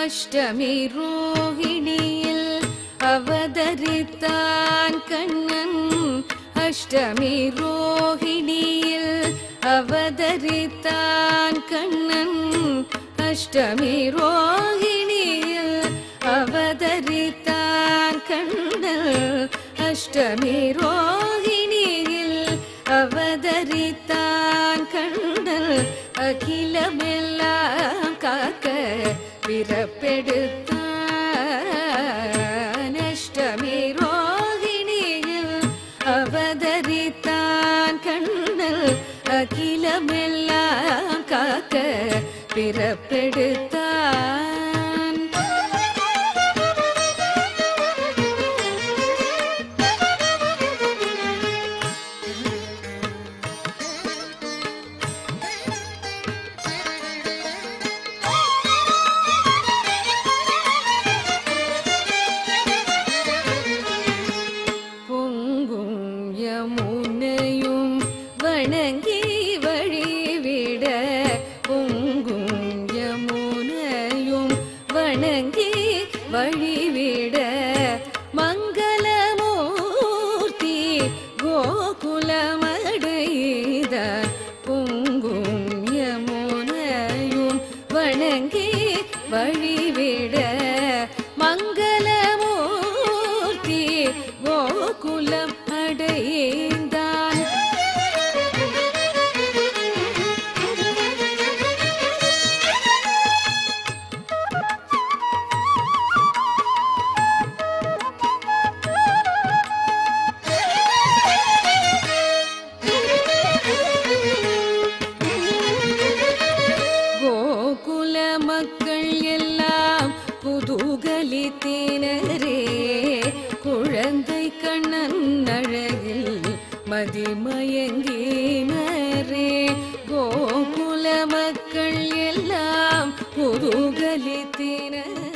அஷ்டமி ரோஹிணியில் அவதரித்தான் கண்ணன் அஷ்டமி ரோஹிணியில் அவதரித்தான் கண்ணன் அஷ்டமி ரோஹிணியில் அவதரித்தான் கண்ணன் அஷ்டமி ரோஹிணியில் அவதரித்தான் கண்ணன் அகிலமெல்லாம் காக்க பிறப்பெடுத்தான் அஷ்டமி ரோகிணியில் அவதரித்தான் கண்ணல் அகிலமெல்லாம் காக்க பிறப்பெடுத்தான் பொங்கும் யமுனையும் வணங்கி வழிவிட பொங்கும் யமுனையும் வணங்கி வழிவிட மங்களமூர்த்தி கோகுலமடைத பொங்கும் யமுனையும் வணங்கி வழிவிட மங்களமூர்த்தி கோகுலம் அடைந்தான் கோகுல மக்கள் எல்லாம் குதூகலித்தினரே குழந்தை கண்ணன் அழகில் மதிமயங்கினரே கோகுல மக்கள் எல்லாம் குதூகலித்தினரே